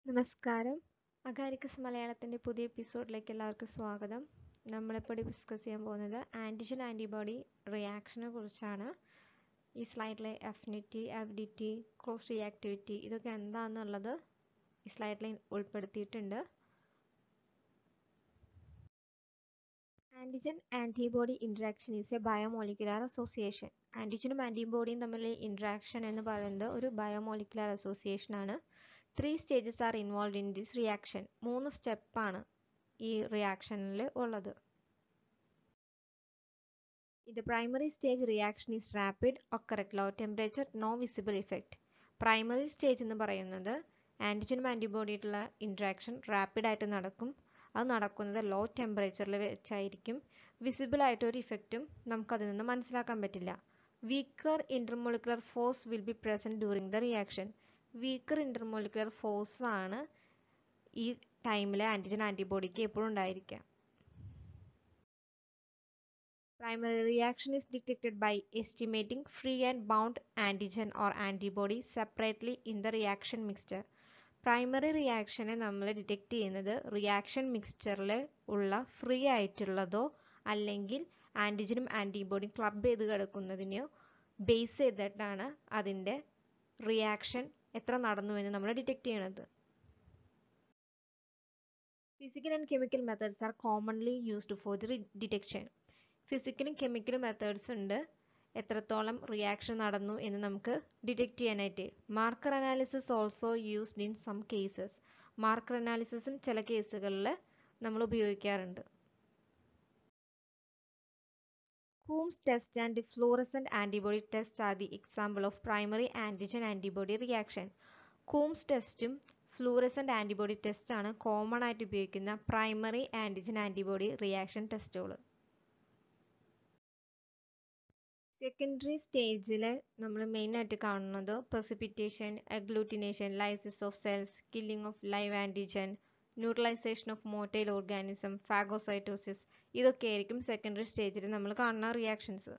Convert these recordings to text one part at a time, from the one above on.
നമസ്കാരം അകാരിക്കസ് മലയാളത്തിൻ്റെ പുതിയ എപ്പിസോഡിലേക്ക് എല്ലാവർക്കും സ്വാഗതം നമ്മളിപ്പോൾ ഡിസ്കസ് ചെയ്യാൻ പോകുന്നത് ആൻറ്റിജൻ ആൻറ്റിബോഡി റിയാക്ഷനെ കുറിച്ചാണ് ഈ സ്ലൈഡിലെ എഫിനിറ്റി അവിഡിറ്റി ക്രോസ് റിയാക്ടിവിറ്റി ഇതൊക്കെ എന്താണെന്നുള്ളത് ഈ സ്ലൈഡിൽ ഉൾപ്പെടുത്തിയിട്ടുണ്ട് antigen antibody interaction is a biomolecular association ആൻറ്റിജനും ആൻറ്റിബോഡിയും തമ്മിലുള്ള ഇൻട്രാക്ഷൻ എന്ന് പറയുന്നത് ഒരു ബയോമോളിക്കുലാർ അസോസിയേഷൻ ആണ് three stages are involve in this reaction മൂന്ന് സ്റ്റെപ്പാണ് ഈ റിയാക്ഷനിൽ ഉള്ളത് ഇത് primary stage reaction is rapid occur at low temperature no visible effect primary stage എന്ന് പറയുന്നത് ആൻറ്റിജനും ആൻറ്റിബോഡിയായിട്ടുള്ള ഇൻട്രാക്ഷൻ റാപ്പിഡ് ആയിട്ട് നടക്കും അത് നടക്കുന്നത് ലോ ടെമ്പറേച്ചറിൽ വെച്ചായിരിക്കും വിസിബിൾ ആയിട്ട് ഒരു ഇഫക്റ്റും നമുക്കതിൽ നിന്ന് മനസ്സിലാക്കാൻ പറ്റില്ല weaker intermolecular force will be present during the reaction weaker intermolecular force ആണ് ഈ ടൈമിൽ ആൻറ്റിജൻ ആൻറ്റിബോഡിക്ക് എപ്പോഴും ഉണ്ടായിരിക്കുക Primary reaction is detected by estimating free and bound antigen or antibody separately in the reaction mixture. Primary റിയാക്ഷനെ നമ്മൾ detect ചെയ്യുന്നത് reaction മിക്സ്ചറിൽ ഉള്ള free ആയിട്ടുള്ളതോ അല്ലെങ്കിൽ ആൻറ്റിജനും ആൻറ്റിബോഡിയും ക്ലബ് ചെയ്ത് കിടക്കുന്നതിനെയോ ബേസ് ചെയ്തിട്ടാണ് അതിൻ്റെ റിയാക്ഷൻ എത്ര നടന്നു എന്ന് നമ്മൾ ഡിറ്റക്ട് ചെയ്യണത് physical and chemical methods are commonly used for the detection ഫിസിക്കലും കെമിക്കലും മെത്തേഡ്സ് ഉണ്ട് എത്രത്തോളം റിയാക്ഷൻ നടന്നു എന്ന് നമുക്ക് ഡിറ്റക്ട് ചെയ്യാനായിട്ട് marker analysis also used in some cases marker അനാലിസിസും ചില കേസുകളിൽ നമ്മൾ ഉപയോഗിക്കാറുണ്ട് Coombs test and fluorescent antibody test are the example of primary antigen antibody reaction. Coombs ടെസ്റ്റും ഫ്ലൂറസെൻ്റ് ആൻറ്റിബോഡി ടെസ്റ്റ് ആണ് കോമൺ ആയിട്ട് ഉപയോഗിക്കുന്ന പ്രൈമറി ആൻറ്റിജൻ ആൻറ്റിബോഡി റിയാക്ഷൻ ടെസ്റ്റുകൾ സെക്കൻഡറി സ്റ്റേജിൽ നമ്മൾ മെയിനായിട്ട് കാണുന്നത് precipitation agglutination lysis of cells killing of live antigen neutralization of motile organism phagocytosis ഇതൊക്കെ ആയിരിക്കും സെക്കൻഡറി സ്റ്റേജിൽ നമ്മൾ കാണുന്ന reactions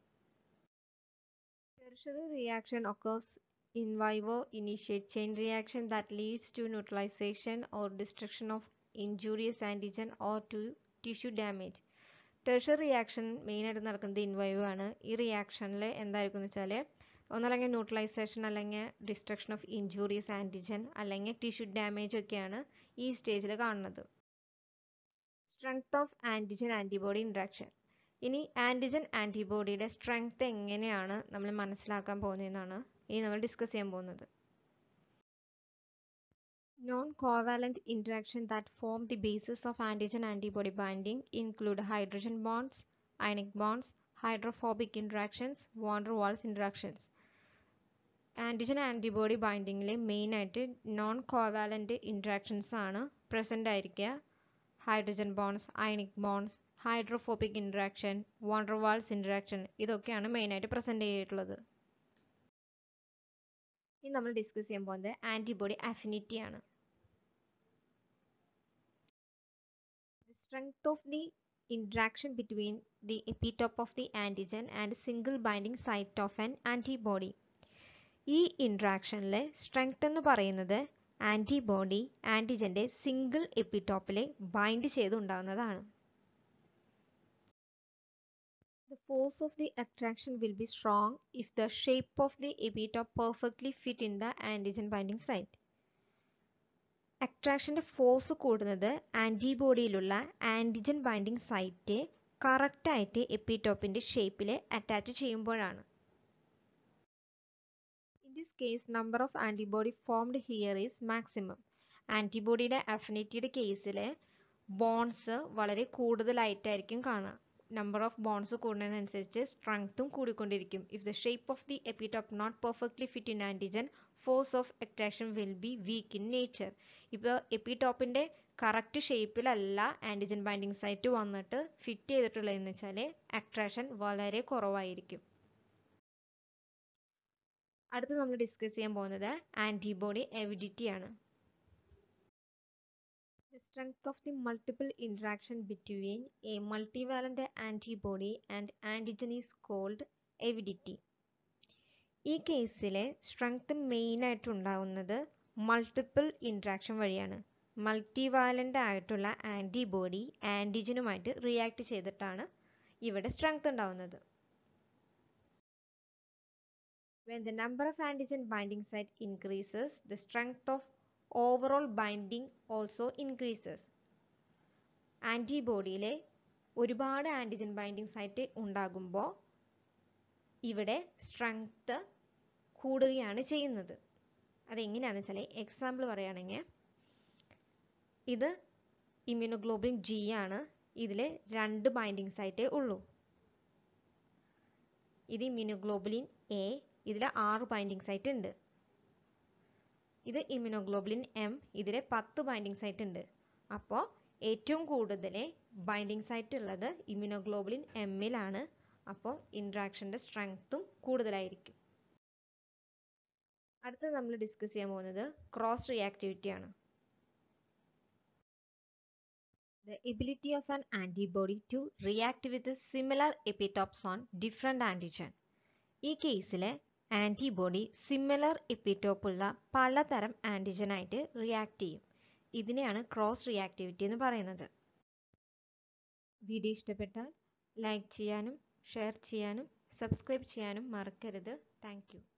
tertiary reaction occurs in vivo initiate chain reaction that leads to neutralization or destruction of injurious antigen or to tissue damage. Tertiary reaction മെയിനായിട്ട് നടക്കുന്നത് in vivo ആണ് ഈ റിയാക്ഷനിൽ എന്തായിരിക്കും എന്ന് വെച്ചാൽ ഒന്നല്ലെങ്കിൽ ന്യൂട്രലൈസേഷൻ അല്ലെങ്കിൽ ഡിസ്ട്രക്ഷൻ ഓഫ് ഇഞ്ചൂറീസ് ആൻറ്റിജൻ അല്ലെങ്കിൽ ടിഷ്യൂ ഡാമേജ് ഒക്കെയാണ് ഈ സ്റ്റേജിൽ കാണുന്നത് strength of antigen antibody interaction ഇനി ആൻറ്റിജൻ ആൻറ്റിബോഡിയുടെ സ്ട്രെങ്ത് എങ്ങനെയാണ് നമ്മൾ മനസ്സിലാക്കാൻ പോകുന്നതെന്നാണ് ഇനി നമ്മൾ ഡിസ്കസ് ചെയ്യാൻ പോകുന്നത് non covalent interaction that form the basis of antigen antibody binding include hydrogen bonds, ionic bonds, hydrophobic interactions, van der Waals interactions. Antigen antibody ബൈൻഡിങ്ങിൽ മെയിനായിട്ട് നോൺ കോവാലൻ്റ് ഇൻട്രാക്ഷൻസ് ആണ് പ്രസൻ്റ് ആയിരിക്കുക hydrogen bonds ionic bonds hydrophobic interaction van der Waals interaction ഇതൊക്കെയാണ് മെയിനായിട്ട് present ചെയ്തിട്ടുള്ളത് ഇനി നമ്മൾ discuss ചെയ്യാൻ പോകുന്നത് ആൻറ്റിബോഡി അഫിനിറ്റി ആണ് strength of the interaction between the epitope of the antigen and single binding site of an antibody. ഈ ഇൻട്രാക്ഷനിലെ സ്ട്രെങ്ത് എന്ന് പറയുന്നത് ആൻറ്റിബോഡി ആൻറ്റിജൻ്റെ സിംഗിൾ എപ്പിറ്റോപ്പിലെ ബൈൻഡ് ചെയ്തുണ്ടാകുന്നതാണ് The force of the attraction will be strong if the shape of the epitope perfectly fit in the antigen binding site. അട്രാക്ഷൻ്റെ force കൂടുന്നത് ആൻറ്റിബോഡിയിലുള്ള antigen binding site കറക്റ്റായിട്ട് എപ്പിറ്റോപ്പിൻ്റെ ഷേപ്പിൽ അറ്റാച്ച് ചെയ്യുമ്പോഴാണ് in this case number of antibody formed here is maximum ആൻറ്റിബോഡിയുടെ അഫിനിറ്റിയുടെ കേസിൽ bonds വളരെ കൂടുതലായിട്ടായിരിക്കും കാണുക നമ്പർ ഓഫ് ബോൺസ് കൂടുന്നതിനനുസരിച്ച് സ്ട്രെങ്ത്തും കൂടിക്കൊണ്ടിരിക്കും if the shape of the epitope not perfectly fit in antigen force of attraction will be weak in nature ഇപ്പോൾ എപ്പിടോപ്പിൻ്റെ കറക്റ്റ് ഷേപ്പിലല്ല ആൻറ്റിജൻ ബൈൻഡിങ് സൈറ്റ് വന്നിട്ട് ഫിറ്റ് ചെയ്തിട്ടുള്ളതെന്ന് വെച്ചാൽ അട്രാക്ഷൻ വളരെ കുറവായിരിക്കും അടുത്ത് നമ്മൾ ഡിസ്കസ് ചെയ്യാൻ പോകുന്നത് ആൻറ്റിബോഡി എവിഡിറ്റി ആണ് The strength of the multiple interaction between a multivalent antibody and antigen is called avidity. ഈ കേസിലെ സ്ട്രെങ്ത് മെയിൻ ആയിട്ട് ഉണ്ടാവുന്നത് മൾട്ടിപ്പിൾ ഇൻട്രാക്ഷൻ വഴിയാണ് മൾട്ടിവാലൻ്റ് ആയിട്ടുള്ള ആൻറ്റിബോഡി ആൻറ്റിജനുമായിട്ട് റിയാക്ട് ചെയ്തിട്ടാണ് ഇവിടെ സ്ട്രെങ്ത് ഉണ്ടാവുന്നത് When the number of antigen binding site increases, the strength of overall binding also increases. ആൻറ്റിബോഡിയിലെ ഒരുപാട് ആൻറ്റിജൻ ബൈൻഡിങ് സൈറ്റ് ഉണ്ടാകുമ്പോൾ ഇവിടെ സ്ട്രെങ്ത് കൂടുകയാണ് ചെയ്യുന്നത് അതെങ്ങനെയാണെന്ന് വെച്ചാൽ എക്സാമ്പിൾ പറയുകയാണെങ്കിൽ ഇത് ഇമ്യൂണോഗ്ലോബിൻ ജി ആണ് ഇതിൽ രണ്ട് ബൈൻഡിങ് സൈറ്റേ ഉള്ളൂ ഇത് ഇമ്യൂണോഗ്ലോബുലിൻ എ ഇതിൽ ആറ് ബൈൻഡിങ് സൈറ്റ് ഉണ്ട് ഇത് ഇമ്യൂണോഗ്ലോബുലിൻ എം ഇതിൽ പത്ത് ബൈൻഡിങ് സൈറ്റ് ഉണ്ട് അപ്പോൾ ഏറ്റവും കൂടുതൽ ബൈൻഡിങ് സൈറ്റ് ഉള്ളത് ഇമ്യൂണോഗ്ലോബുലിൻ എമ്മിലാണ് അപ്പോൾ ഇൻട്രാക്ഷൻ്റെ സ്ട്രെങ്ത്തും കൂടുതലായിരിക്കും അടുത്ത നമ്മൾ ഡിസ്കസ് ചെയ്യാൻ പോകുന്നത് ക്രോസ് റിയാക്ടിവിറ്റി ആണ് The ability of an antibody to react with similar epitopes on different antigen. ഈ കേസിൽ ആൻറ്റിബോഡി സിമിലർ എപ്പിറ്റോപ്പുള്ള പലതരം ആൻറ്റിജനായിട്ട് റിയാക്ട് ചെയ്യും ഇതിനെയാണ് ക്രോസ് റിയാക്ടിവിറ്റി എന്ന് പറയുന്നത് വീഡിയോ ഇഷ്ടപ്പെട്ടാൽ ലൈക്ക് ചെയ്യാനും ഷെയർ ചെയ്യാനും സബ്സ്ക്രൈബ് ചെയ്യാനും മറക്കരുത് താങ്ക്